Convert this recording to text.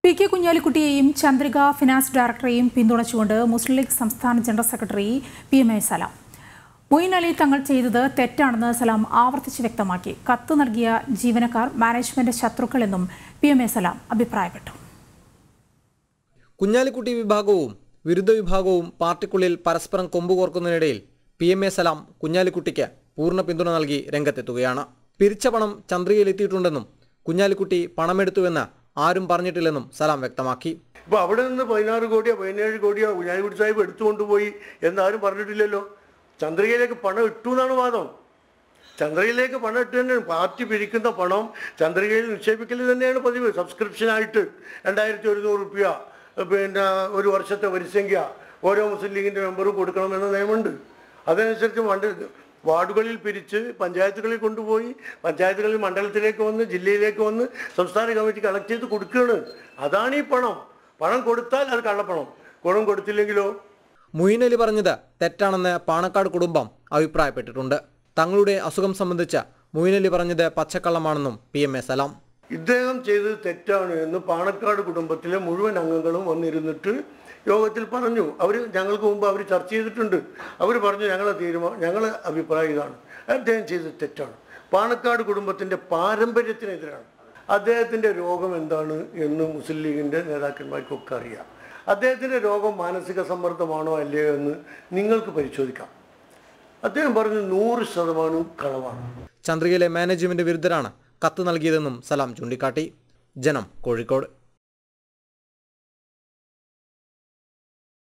P K കുഞ്ഞാലിക്കുട്ടിയെയും Chandrika finance ഡയറക്ടറെയും പിന്തുണച്ചുകൊണ്ട് മുസ്ലിം ലീഗ് സംസ്ഥാന general secretary P M A Salam Moin Ali Thangal ചെയ്തത് തെറ്റാണെന്ന് സലാം ആവർത്തിച്ച് വ്യക്തമാക്കി കത്ത് നൽകിയ ജീവനക്കാർ മാനേജ്മെന്റ് ശത്രുക്കളെന്നും പി എം എ സലാം അഭിപ്രായപ്പെട്ടു കുഞ്ഞാലിക്കുട്ടി വിഭാഗവും വിരുദ്ധ വിഭാഗവും പാർട്ടിക്കുള്ളിൽ പരസ്പരം കൊമ്പുകോർക്കുന്നതിനിടയിൽ പി എം എ സലാം കുഞ്ഞാലിക്കുട്ടിക്ക് പൂർണ്ണ പിന്തുണ നൽകി രംഗത്തെത്തുകയാണ് പിരിച്ച പണം ചന്ദ്രികയിലെത്തിയിട്ടുണ്ടെന്നും കുഞ്ഞാലിക്കുട്ടി പണമെടുത്തുവെന്ന് ആരും പറഞ്ഞിട്ടില്ലെന്നും സലാം വ്യക്തമാക്കി ഇപ്പൊ അവിടെ നിന്ന് പതിനാറ് കോടിയോ പതിനേഴ് കോടിയോ കുഞ്ഞാലിക്കുട്ടി സാഹിബ് എടുത്തുകൊണ്ടുപോയി എന്നാരും പറഞ്ഞിട്ടില്ലല്ലോ ചന്ദ്രികയിലേക്ക് പണം ഇട്ടു എന്നാണ് വാദം ചന്ദ്രയിലേക്ക് പണം ഇട്ട് തന്നെയാണ് പാർട്ടി പിരിക്കുന്ന പണം ചന്ദ്രികയിൽ നിക്ഷേപിക്കൽ തന്നെയാണ് പതിവ് സബ്സ്ക്രിപ്ഷനായിട്ട് രണ്ടായിരത്തി ഒരുന്നൂറ് റുപ്യ പിന്നെ ഒരു വർഷത്തെ വരിസംഖ്യ ഓരോ മുസ്ലിം ലീഗിൻ്റെ മെമ്പറും കൊടുക്കണമെന്ന നിയമമുണ്ട് അതനുസരിച്ച് മണ്ഡ വാർഡുകളിൽ പിരിച്ച് പഞ്ചായത്തുകളിൽ കൊണ്ടുപോയി പഞ്ചായത്തുകളിൽ മണ്ഡലത്തിലേക്ക് വന്ന് ജില്ലയിലേക്ക് വന്ന് സംസ്ഥാന കമ്മിറ്റി കളക്ട് ചെയ്ത് കൊടുക്കുകയാണ് അതാണ് ഈ പണം പണം കൊടുത്താൽ അത് കള്ളപ്പണം പണം കൊടുത്തില്ലെങ്കിലോ മുയിൻ അലി പറഞ്ഞത് തെറ്റാണെന്ന് പാണക്കാട് കുടുംബം അഭിപ്രായപ്പെട്ടിട്ടുണ്ട് തങ്ങളുടെ അസുഖം സംബന്ധിച്ച് മുയിൻ അലി പറഞ്ഞത് പച്ചക്കള്ളമാണെന്നും പി എം എ സലാം ഇദ്ദേഹം ചെയ്തത് തെറ്റാണ് എന്ന് പാണക്കാട് കുടുംബത്തിലെ മുഴുവൻ അംഗങ്ങളും വന്നിരുന്നിട്ട് യോഗത്തിൽ പറഞ്ഞു അവർ ഞങ്ങൾക്ക് മുമ്പ് അവർ ചർച്ച ചെയ്തിട്ടുണ്ട് അവർ പറഞ്ഞു ഞങ്ങളെ തീരുമാനം ഞങ്ങളെ അഭിപ്രായം ഇതാണ് അദ്ദേഹം ചെയ്തത് തെറ്റാണ് പാണക്കാട് കുടുംബത്തിൻ്റെ പാരമ്പര്യത്തിനെതിരാണ് അദ്ദേഹത്തിൻ്റെ രോഗം എന്താണ് എന്ന് മുസ്ലിം ലീഗിൻ്റെ നേതാക്കന്മാർക്കൊക്കെ അറിയാം അദ്ദേഹത്തിൻ്റെ രോഗം മാനസിക സമ്മർദ്ദമാണോ അല്ലയോ എന്ന് നിങ്ങൾക്ക് പരിശോധിക്കാം അദ്ദേഹം പറഞ്ഞു നൂറ് ശതമാനവും കളവാണ് ചന്ദ്രികയിലെ മാനേജ്മെന്റ് വിരുദ്ധരാണ് കത്ത് നൽകിയതെന്നും സലാം ചൂണ്ടിക്കാട്ടി ജനം കോഴിക്കോട്